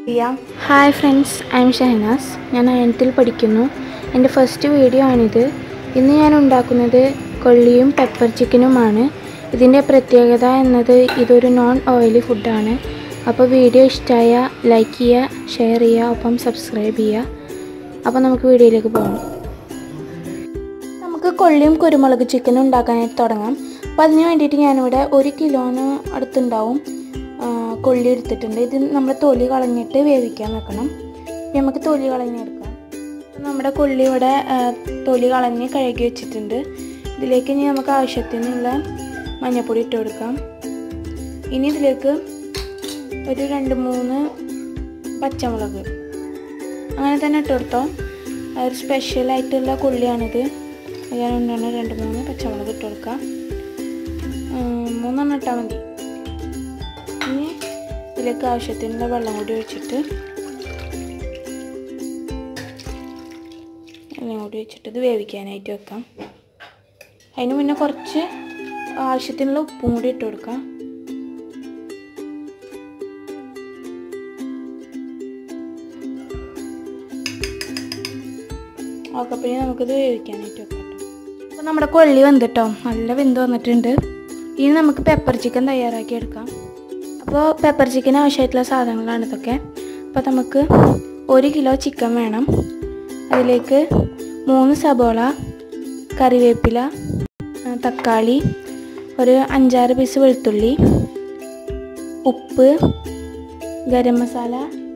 ചെയ്യാം hi friends I am Shahanas ഞാൻ നയൻത്തിൽ പഠിക്കുന്നു എൻ്റെ ഫസ്റ്റ് വീഡിയോ ആണിത് ഇന്ന് ഞാൻ ഉണ്ടാക്കുന്നത് കൊള്ളിയും പെപ്പർ ചിക്കനുമാണ് ഇതിൻ്റെ പ്രത്യേകത എന്നത് ഇതൊരു നോൺ ഓയിലി ഫുഡാണ് അപ്പോൾ വീഡിയോ ഇഷ്ടമായ ലൈക്ക് ചെയ്യുക ഷെയർ ചെയ്യുക ഒപ്പം സബ്സ്ക്രൈബ് ചെയ്യുക അപ്പോൾ നമുക്ക് വീഡിയോയിലേക്ക് പോകാം നമുക്ക് കൊള്ളിയും കുരുമുളക് ചിക്കനും ഉണ്ടാക്കാനായിട്ട് തുടങ്ങാം അപ്പോൾ അതിന് വേണ്ടിയിട്ട് ഞാനിവിടെ ഒരു കിലോന് അടുത്തുണ്ടാവും ആ, കൊള്ളി എടുത്തിട്ടുണ്ട് ഇത് നമ്മൾ തൊലി കളഞ്ഞിട്ട് വേവിക്കാൻ വെക്കണം ഇനി നമുക്ക് തൊലി കളഞ്ഞെടുക്കാം അപ്പോൾ നമ്മുടെ കൊള്ളി ഇവിടെ ആ, തൊലി കളഞ്ഞ് കഴുകി വെച്ചിട്ടുണ്ട് ഇതിലേക്ക് ഇനി നമുക്ക് ആവശ്യത്തിനുള്ള മഞ്ഞൾപ്പൊടി ഇട്ട് കൊടുക്കാം ഇനി ഇതിലേക്ക് ഒരു രണ്ട് മൂന്ന് പച്ചമുളക് അങ്ങനെ തന്നെ ഇട്ട് കൊടുത്തോ ഒരു സ്പെഷ്യൽ ആയിട്ടുള്ള കൊള്ളിയാണിത് അതുകൊണ്ടാണ് രണ്ട് മൂന്ന് പച്ചമുളക് ഇട്ട് കൊടുക്കാം ഉം, മൂന്നെണ്ണം ഇട്ടാൽ മതി ഇനി ഇതിലേക്ക് ആവശ്യത്തിനുള്ള വെള്ളം കൂടി ഒഴിച്ചിട്ട് വെള്ളം കൂടി ഒഴിച്ചിട്ട് ഇത് വേവിക്കാനായിട്ട് വെക്കാം അതിന് മുന്നേ കുറച്ച് ആവശ്യത്തിനുള്ള ഉപ്പും കൂടി ഇട്ട് കൊടുക്കാം ഓക്കപ്പഴേ നമുക്കിത് വേവിക്കാനായിട്ട് വെക്കാം കേട്ടോ അപ്പോൾ നമ്മുടെ കൊള്ളി വന്നിട്ടോ നല്ല വെന്ത് വന്നിട്ടുണ്ട് ഇനി നമുക്ക് പെപ്പർ ചിക്കൻ തയ്യാറാക്കി എടുക്കാം അപ്പോൾ പെപ്പർ ചിക്കൻ ആവശ്യമായിട്ടുള്ള സാധനങ്ങളാണ് ഇതൊക്കെ അപ്പോൾ നമുക്ക് ഒരു കിലോ ചിക്കൻ വേണം അതിലേക്ക് മൂന്ന് സബോള കറിവേപ്പില ആ, തക്കാളി ഒരു അഞ്ചാറ് പീസ് വെളുത്തുള്ളി ഉപ്പ് ഗരം മസാല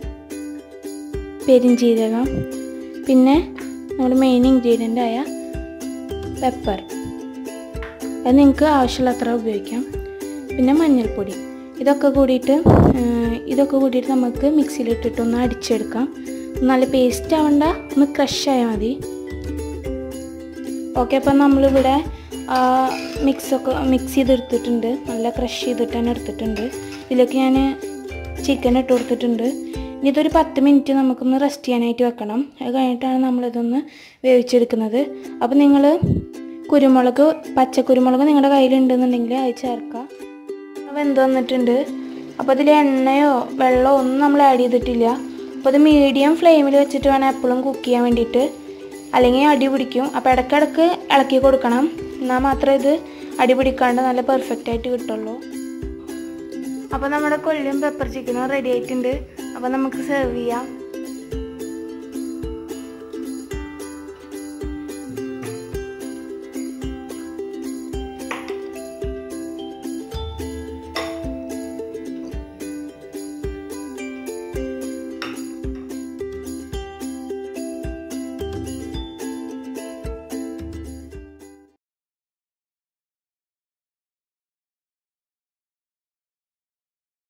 പെരിഞ്ജീരകം പിന്നെ നമ്മുടെ മെയിൻ ഇൻഗ്രീഡിയൻ്റ് ആയ പെപ്പർ അത് നിങ്ങൾക്ക് ആവശ്യമുള്ളത്ര ഉപയോഗിക്കാം പിന്നെ മഞ്ഞൾപ്പൊടി ഇതൊക്കെ കൂടിയിട്ട് ആ, ഇതൊക്കെ കൂടിയിട്ട് നമുക്ക് മിക്സിയിലിട്ടിട്ട് ഒന്ന് അടിച്ചെടുക്കാം നല്ല പേസ്റ്റ് ആവണ്ട ഒന്ന് ക്രഷ് ആയാൽ മതി ഓക്കെ അപ്പം നമ്മളിവിടെ മിക്സൊക്കെ മിക്സ് ചെയ്തെടുത്തിട്ടുണ്ട് നല്ല ക്രഷ് ചെയ്തിട്ട് തന്നെ എടുത്തിട്ടുണ്ട് ഇതിലേക്ക് ഞാൻ ചിക്കൻ ഇട്ട് കൊടുത്തിട്ടുണ്ട് ഇനി ഇതൊരു പത്ത് മിനിറ്റ് നമുക്കൊന്ന് റെസ്റ്റ് ചെയ്യാനായിട്ട് വെക്കണം അത് കഴിഞ്ഞിട്ടാണ് നമ്മളിതൊന്ന് വേവിച്ചെടുക്കുന്നത് അപ്പോൾ നിങ്ങൾ കുരുമുളക് പച്ചക്കുരുമുളക് നിങ്ങളുടെ കയ്യിലുണ്ടെന്നുണ്ടെങ്കിൽ അത് ചേർക്കുക വെന്ത് വന്നിട്ടുണ്ട് അപ്പോൾ അതിൽ എണ്ണയോ വെള്ളമോ ഒന്നും നമ്മൾ ആഡ് ചെയ്തിട്ടില്ല അപ്പോൾ അത് മീഡിയം ഫ്ലെയിമിൽ വെച്ചിട്ട് വേണം എപ്പോഴും കുക്ക് ചെയ്യാൻ വേണ്ടിയിട്ട് അല്ലെങ്കിൽ അടി പിടിക്കും അപ്പോൾ ഇടയ്ക്കിടയ്ക്ക് ഇളക്കി കൊടുക്കണം എന്നാൽ മാത്രമേ ഇത് അടി പിടിക്കാണ്ട് നല്ല പെർഫെക്റ്റ് ആയിട്ട് കിട്ടുള്ളൂ അപ്പോൾ നമ്മുടെ കൊള്ളിയും പെപ്പർ ചിക്കനും റെഡി ആയിട്ടുണ്ട് അപ്പോൾ നമുക്ക് സെർവ് ചെയ്യാം